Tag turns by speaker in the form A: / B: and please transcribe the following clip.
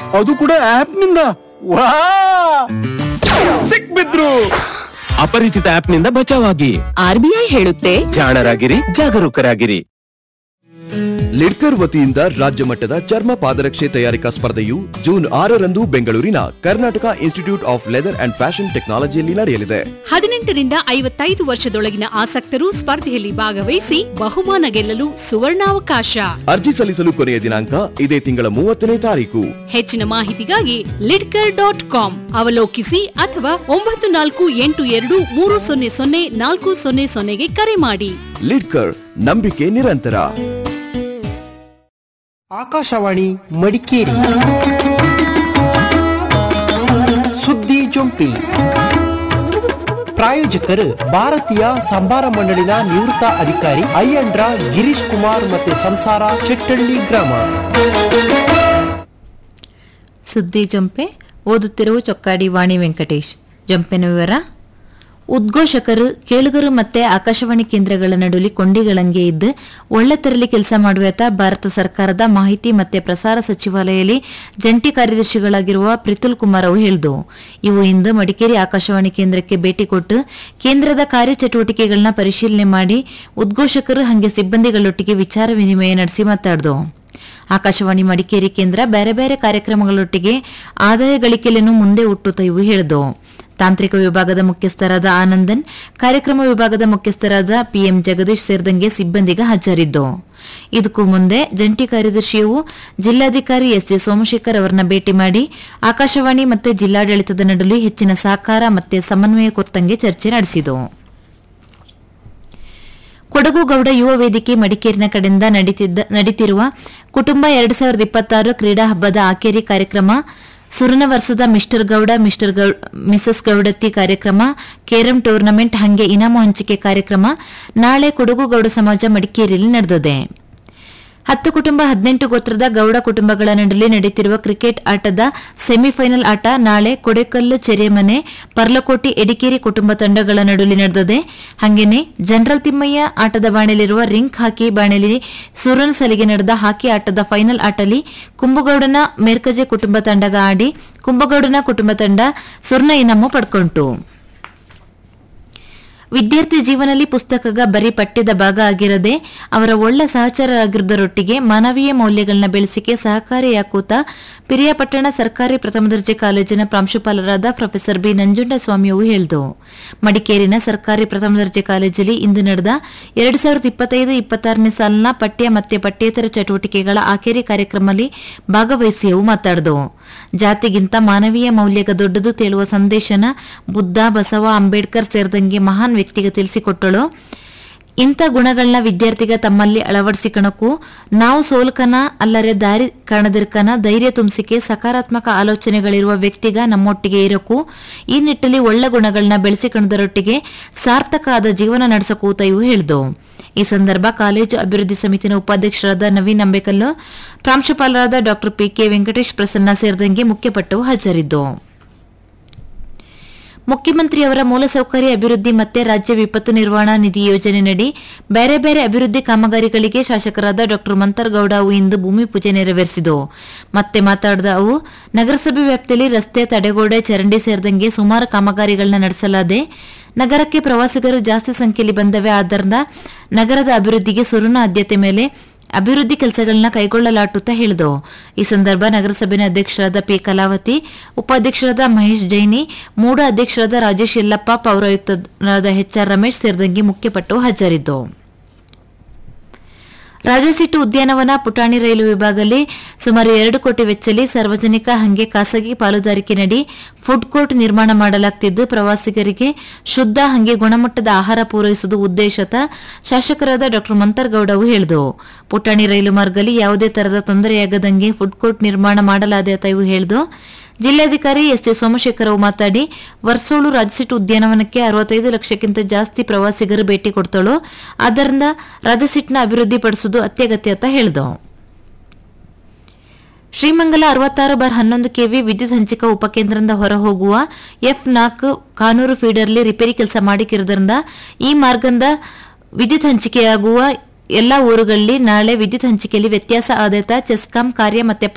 A: ಅದು ಕೂಡ ಆಪ್ ನಿಂದ ವಾ ಸಿಕ್ಬಿದ್ರು ಅಪರಿಚಿತ ಆಪ್ ನಿಂದ ಬಚಾವಾಗಿ
B: ಆರ್ಬಿಐ ಹೇಳುತ್ತೆ
A: ಜಾಣರಾಗಿರಿ ಜಾಗರೂಕರಾಗಿರಿ
C: ಲಿಡ್ಕರ್ ವತಿಯಿಂದ ರಾಜ್ಯ ಮಟ್ಟದ ಚರ್ಮ ಪಾದರಕ್ಷೆ ತಯಾರಿಕಾ ಸ್ಪರ್ಧೆಯು ಜೂನ್ ಆರರಂದು ಬೆಂಗಳೂರಿನ Karnataka institute of leather and fashion ಟೆಕ್ನಾಲಜಿಯಲ್ಲಿ ನಡೆಯಲಿದೆ
D: ಹದಿನೆಂಟರಿಂದ ಐವತ್ತೈದು ವರ್ಷದೊಳಗಿನ ಆಸಕ್ತರು ಸ್ಪರ್ಧೆಯಲ್ಲಿ ಭಾಗವಹಿಸಿ ಬಹುಮಾನ ಗೆಲ್ಲಲು ಸುವರ್ಣಾವಕಾಶ
C: ಅರ್ಜಿ ಸಲ್ಲಿಸಲು ಕೊನೆಯ ದಿನಾಂಕ ಇದೇ ತಿಂಗಳ ಮೂವತ್ತನೇ ತಾರೀಕು
D: ಹೆಚ್ಚಿನ ಮಾಹಿತಿಗಾಗಿ ಲಿಡ್ಕರ್ ಡಾಟ್ ಕಾಮ್ ಅವಲೋಕಿಸಿ ಅಥವಾ ಒಂಬತ್ತು ನಾಲ್ಕು ಎಂಟು ಎರಡು ಮೂರು ಸೊನ್ನೆ ಸೊನ್ನೆ ನಾಲ್ಕು ಸೊನ್ನೆ ಸೊನ್ನೆಗೆ ಕರೆ ಮಾಡಿ
C: ಲಿಡ್ಕರ್ ನಂಬಿಕೆ ನಿರಂತರ
E: ಆಕಾಶವಾಣಿ ಮಡಿಕೇರಿ ಸುದ್ದಿ ಜೊಂಪಿ ಪ್ರಾಯೋಜಕರು ಭಾರತೀಯ ಸಂಭಾರ ಮಂಡಳಿನ ನಿವೃತ್ತ ಅಧಿಕಾರಿ ಅಯ್ಯಂಡ್ರ ಗಿರೀಶ್ ಕುಮಾರ್ ಮತ್ತೆ ಸಂಸಾರ ಚೆಟ್ಟಳ್ಳಿ ಗ್ರಾಮ
F: ಸುದ್ದಿ ಜೊಂಪೆ ಓದುತ್ತಿರುವ ಚೊಕ್ಕಾಡಿ ವಾಣಿ ವೆಂಕಟೇಶ್ ಜೊಂಪೆನ ವಿವರ ಉದ್ಘೋಷಕರು ಕೇಳುಗರು ಮತ್ತೆ ಆಕಾಶವಾಣಿ ಕೇಂದ್ರಗಳ ನಡುವೆ ಕೊಂಡಿಗಳಂಗೆ ಇದ್ದು ಒಳ್ಳೆ ತರಲಿ ಕೆಲಸ ಮಾಡುವತ ಭಾರತ ಸರ್ಕಾರದ ಮಾಹಿತಿ ಮತ್ತೆ ಪ್ರಸಾರ ಸಚಿವಾಲಯದಲ್ಲಿ ಜಂಟಿ ಕಾರ್ಯದರ್ಶಿಗಳಾಗಿರುವ ಪ್ರಿತುಲ್ ಕುಮಾರ್ ಅವು ಹೇಳಿದು ಇವು ಇಂದು ಮಡಿಕೇರಿ ಆಕಾಶವಾಣಿ ಕೇಂದ್ರಕ್ಕೆ ಭೇಟಿ ಕೊಟ್ಟು ಕೇಂದ್ರದ ಕಾರ್ಯಚಟುವಟಿಕೆಗಳನ್ನ ಪರಿಶೀಲನೆ ಮಾಡಿ ಉದ್ಘೋಷಕರು ಹಾಗೆ ಸಿಬ್ಬಂದಿಗಳೊಟ್ಟಿಗೆ ವಿಚಾರ ವಿನಿಮಯ ನಡೆಸಿ ಮಾತಾಡ್ದು ಆಕಾಶವಾಣಿ ಮಡಿಕೇರಿ ಕೇಂದ್ರ ಬೇರೆ ಬೇರೆ ಕಾರ್ಯಕ್ರಮಗಳೊಟ್ಟಿಗೆ ಆದಾಯ ಗಳಿಕೆಯನ್ನು ಮುಂದೆ ಹುಟ್ಟುತ್ತ ಇವು ಹೇಳಿದು ತಾಂತ್ರಿಕ ವಿಭಾಗದ ಮುಖ್ಯಸ್ಥರಾದ ಆನಂದನ್ ಕಾರ್ಯಕ್ರಮ ವಿಭಾಗದ ಮುಖ್ಯಸ್ಥರಾದ ಪಿಎಂ ಜಗದೀಶ್ ಸೇರಿದಂಗೆ ಸಿಬ್ಬಂದಿಗೆ ಹಾಜರಿದ್ದು ಇದಕ್ಕೂ ಮುಂದೆ ಜಂಟಿ ಕಾರ್ಯದರ್ಶಿಯು ಜಿಲ್ಲಾಧಿಕಾರಿ ಎಸ್ ಜೆ ಸೋಮಶೇಖರ್ ಅವರನ್ನ ಭೇಟಿ ಮಾಡಿ ಆಕಾಶವಾಣಿ ಮತ್ತೆ ಜಿಲ್ಲಾಡಳಿತದ ನಡುವೆ ಹೆಚ್ಚಿನ ಸಹಕಾರ ಮತ್ತೆ ಸಮನ್ವಯ ಕುರಿತಂಗೆ ಚರ್ಚೆ ನಡೆಸಿತು ಕೊಡಗು ಗೌಡ ಯುವ ವೇದಿಕೆ ಮಡಿಕೇರಿನ ಕಡೆಯಿಂದ ನಡೀತಿದ್ದ ನಡೀತಿರುವ ಕುಟುಂಬ ಎರಡ್ ಸಾವಿರದ ಇಪ್ಪತ್ತಾರು ಕ್ರೀಡಾ ಹಬ್ಬದ ಆಕೇರಿ ಕಾರ್ಯಕ್ರಮ ಸುರನ ವರ್ಷದ ಮಿಸ್ಟರ್ ಗೌಡ ಮಿಸ್ಟರ್ ಗೌ- ಮಿಸಸ್ ಗೌಡತ್ತಿ ಕಾರ್ಯಕ್ರಮ ಕೇರಂ ಟೂರ್ನಮೆಂಟ್ ಹಂಗೆ ಇನಾಮು ಹಂಚಿಕೆ ಕಾರ್ಯಕ್ರಮ ನಾಳೆ ಕೊಡಗು ಗೌಡ ಸಮಾಜ ಮಡಿಕೇರಿಯಲ್ಲಿ ನಡೆದಿದೆ ಹತ್ತು ಕುಟುಂಬ ಹದಿನೆಂಟು ಗೋತ್ರದ ಗೌಡ ಕುಟುಂಬಗಳ ನಡುವೆ ನಡೆಯುತ್ತಿರುವ ಕ್ರಿಕೆಟ್ ಆಟದ ಸೆಮಿಫೈನಲ್ ಆಟ ನಾಳೆ ಕೊಡೆಕಲ್ಲು ಚೆರೆಮನೆ ಪರ್ಲಕೋಟಿ ಎಡಿಕೇರಿ ಕುಟುಂಬ ತಂಡಗಳ ನಡುವೆ ನಡೆದಿದೆ ಹಾಗೇನೆ ಜನರಲ್ ತಿಮ್ಮಯ್ಯ ಆಟದ ಬಾಣೆಲಿರುವ ರಿಂಗ್ ಹಾಕಿ ಬಾಣೆಲಿ ಸೂರನ್ ಸಲಿಗೆ ನಡೆದ ಹಾಕಿ ಆಟದ ಫೈನಲ್ ಆಟಲಿ ಕುಂಬಗೌಡನ ಮೇರ್ಕಜೆ ಕುಟುಂಬ ತಂಡಗ ಆಡಿ ಕುಂಬಗೌಡನ ಕುಟುಂಬ ತಂಡ ಸುರ್ಣ ಇನಾಮು ಪಡ್ಕೊಂತು ವಿದ್ಯಾರ್ಥಿ ಜೀವನದಲ್ಲಿ ಪುಸ್ತಕಗ ಬರೀ ಪಠ್ಯದ ಭಾಗ ಆಗಿರದೆ ಅವರ ಒಳ್ಳೆ ಸಹಚರರಾಗಿರುವುದರೊಟ್ಟಿಗೆ ಮಾನವೀಯ ಮೌಲ್ಯಗಳನ್ನ ಬೆಳೆಸಿಕೆ ಸಹಕಾರಿಯಾಕೂತ ಪಿರಿಯಾಪಟ್ಟಣ ಸರ್ಕಾರಿ ಪ್ರಥಮ ದರ್ಜೆ ಕಾಲೇಜಿನ ಪ್ರಾಂಶುಪಾಲರಾದ ಪ್ರೊಫೆಸರ್ ಬಿ ನಂಜುಂಡಸ್ವಾಮಿಯವರು ಹೇಳಿದು ಮಡಿಕೇರಿನ ಸರ್ಕಾರಿ ಪ್ರಥಮ ದರ್ಜೆ ಕಾಲೇಜಲ್ಲಿ ಇಂದು ನಡೆದ ಎರಡು ಸಾವಿರದ ಇಪ್ಪತ್ತೈದು ಇಪ್ಪತ್ತಾರನೇ ಸಾಲಿನ ಪಠ್ಯ ಮತ್ತೆ ಪಠ್ಯೇತರ ಚಟುವಟಿಕೆಗಳ ಆಖೇರಿ ಕಾರ್ಯಕ್ರಮದಲ್ಲಿ ಭಾಗವಹಿಸಿ ಅವು ಮಾತಾಡಿದವು ಜಾತಿಗಿಂತ ಮಾನವೀಯ ಮೌಲ್ಯಗ ದೊಡ್ಡದು ತೇಳುವ ಸಂದೇಶನ ಬುದ್ಧ ಬಸವ ಅಂಬೇಡ್ಕರ್ ಸೇರಿದಂಗೆ ಮಹಾನ್ ವ್ಯಕ್ತಿಗೆ ತಿಳಿಸಿಕೊಟ್ಟಳು ಇಂಥ ಗುಣಗಳನ್ನ ವಿದ್ಯಾರ್ಥಿಗ ತಮ್ಮಲ್ಲಿ ಅಳವಡಿಸಿಕಣಕ್ಕೂ ನಾವು ಸೋಲ್ಕನ ಅಲ್ಲರೆ ದಾರಿ ಕಾಣದಿರ್ಕನ ಧೈರ್ಯ ತುಂಬಿಸಿಕೆ ಸಕಾರಾತ್ಮಕ ಆಲೋಚನೆಗಳಿರುವ ವ್ಯಕ್ತಿಗ ನಮ್ಮೊಟ್ಟಿಗೆ ಇರಕ್ಕೂ ಈ ನಿಟ್ಟಲ್ಲಿ ಒಳ್ಳೆ ಗುಣಗಳನ್ನ ಬೆಳೆಸಿಕೊಳ್ಳುವುದರೊಟ್ಟಿಗೆ ಸಾರ್ಥಕ ಆದ ಜೀವನ ನಡೆಸಕೂತ ಇವು ಹೇಳಿದವು ಈ ಸಂದರ್ಭ ಕಾಲೇಜು ಅಭಿವೃದ್ಧಿ ಸಮಿತಿನ ಉಪಾಧ್ಯಕ್ಷರಾದ ನವೀನ್ ಅಂಬೇಕಲ್ಲು ಪ್ರಾಂಶುಪಾಲರಾದ ಡಾ ಪಿಕೆ ವೆಂಕಟೇಶ್ ಪ್ರಸನ್ನ ಸೇರಿದಂಗೆ ಮುಖ್ಯಪಟ್ಟವು ಹಾಜರಿದ್ದವು ಮುಖ್ಯಮಂತ್ರಿಯವರ ಮೂಲಸೌಕರ್ಯ ಅಭಿವೃದ್ಧಿ ಮತ್ತೆ ರಾಜ್ಯ ವಿಪತ್ತು ನಿರ್ವಹಣಾ ನಿಧಿ ಯೋಜನೆಯಡಿ ಬೇರೆ ಬೇರೆ ಅಭಿವೃದ್ಧಿ ಕಾಮಗಾರಿಗಳಿಗೆ ಶಾಸಕರಾದ ಡಾ ಮಂತರ್ಗೌಡ ಅವು ಇಂದು ಭೂಮಿ ಪೂಜೆ ನೆರವೇರಿಸಿದವು ಮತ್ತೆ ಮಾತಾಡಿದ ಅವು ನಗರಸಭೆ ವ್ಯಾಪ್ತಿಯಲ್ಲಿ ರಸ್ತೆ ತಡೆಗೋಡೆ ಚರಂಡಿ ಸೇರಿದಂಗೆ ಸುಮಾರು ಕಾಮಗಾರಿಗಳನ್ನ ನಡೆಸಲಾದೆ ನಗರಕ್ಕೆ ಪ್ರವಾಸಿಗರು ಜಾಸ್ತಿ ಸಂಖ್ಯೆಯಲ್ಲಿ ಬಂದವೆ ಆದ್ದರಿಂದ ನಗರದ ಅಭಿವೃದ್ಧಿಗೆ ಸುರುನ ಆದ್ಯತೆ ಮೇಲೆ ಅಭಿವೃದ್ಧಿ ಕೆಲಸಗಳನ್ನ ಕೈಗೊಳ್ಳಲಾಟುತ್ತಾ ಹೇಳಿದವು ಈ ಸಂದರ್ಭ ನಗರಸಭೆ ಅಧ್ಯಕ್ಷರಾದ ಪಿ ಕಲಾವತಿ ಉಪಾಧ್ಯಕ್ಷರಾದ ಮಹೇಶ್ ಜೈನಿ ಮೂಡ ಅಧ್ಯಕ್ಷರಾದ ರಾಜೇಶ್ ಯಲ್ಲಪ್ಪ ಪೌರಾಯುಕ್ತರಾದ ಎಚ್ಆರ್ ರಮೇಶ್ ಸೇರಿದಂಗೆ ಮುಖ್ಯಪಟ್ಟು ಹಾಜರಿದ್ದವು ರಾಜಸಿಟ್ಟು ಉದ್ಯಾನವನ ಪುಟಾಣಿ ರೈಲು ವಿಭಾಗದಲ್ಲಿ ಸುಮಾರು ಎರಡು ಕೋಟಿ ವೆಚ್ಚಲಿ ಸಾರ್ವಜನಿಕ ಹಂಗೆ ಖಾಸಗಿ ಪಾಲುದಾರಿಕೆ ನಡಿ ಫುಡ್ ಕೋರ್ಟ್ ನಿರ್ಮಾಣ ಮಾಡಲಾಗ್ತಿದ್ದು ಪ್ರವಾಸಿಗರಿಗೆ ಶುದ್ಧ ಹಂಗೆ ಗುಣಮಟ್ಟದ ಆಹಾರ ಪೂರೈಸುವುದು ಉದ್ದೇಶತ ಶಾಸಕರಾದ ಡಾ ಮಂತರ್ಗೌಡ ಅವು ಹೇಳಿದವು ಪುಟಾಣಿ ರೈಲು ಮಾರ್ಗದಲ್ಲಿ ಯಾವುದೇ ತರಹದ ತೊಂದರೆಯಾಗದಂಗೆ ಫುಡ್ ಕೋರ್ಟ್ ನಿರ್ಮಾಣ ಮಾಡಲಾದೆ ಅಂತ ಇವು ಹೇಳಿದು ಜಿಲ್ಲಾಧಿಕಾರಿ ಎಸ್ ಜೆ ಸೋಮಶೇಖರ್ ಅವು ಮಾತಾಡಿ ವರ್ಸೋಳು ರಾಜಸಿಟ್ಟು ಉದ್ಯಾನವನಕ್ಕೆ ಅರವತ್ತೈದು ಲಕ್ಷಕ್ಕಿಂತ ಜಾಸ್ತಿ ಪ್ರವಾಸಿಗರು ಭೇಟಿ ಕೊಡ್ತಾಳು ಆದ್ದರಿಂದ ರಾಜಸಿಟ್ನ ಅಭಿವೃದ್ಧಿ ಪಡಿಸುವುದು ಅತ್ಯಗತ್ಯ ಅಂತ ಹೇಳಿದವು ಶ್ರೀಮಂಗಲ ಅರವತ್ತಾರು ಬಾರ್ ಹನ್ನೊಂದು ಕೆವಿ ವಿದ್ಯುತ್ ಹಂಚಿಕಾ ಉಪಕೇಂದ್ರದಿಂದ ಹೊರಹೋಗುವ ಎಫ್ ನಾಲ್ಕು ಕಾನೂರು ಫೀಡರ್ಲಿ ರಿಪೇರಿ ಕೆಲಸ ಮಾಡಿಕ್ಕಿರೋದ್ರಿಂದ ಈ ಮಾರ್ಗದಿಂದ ವಿದ್ಯುತ್ ಹಂಚಿಕೆಯಾಗುವ ಎಲ್ಲಾ ಊರುಗಳಲ್ಲಿ ನಾಳೆ ವಿದ್ಯುತ್ ಹಂಚಿಕೆಯಲ್ಲಿ ವ್ಯತ್ಯಾಸ ಆದೇತ ಚೆಸ್ಕಾಂ ಕಾರ್ಯ ಮತ್ತೆ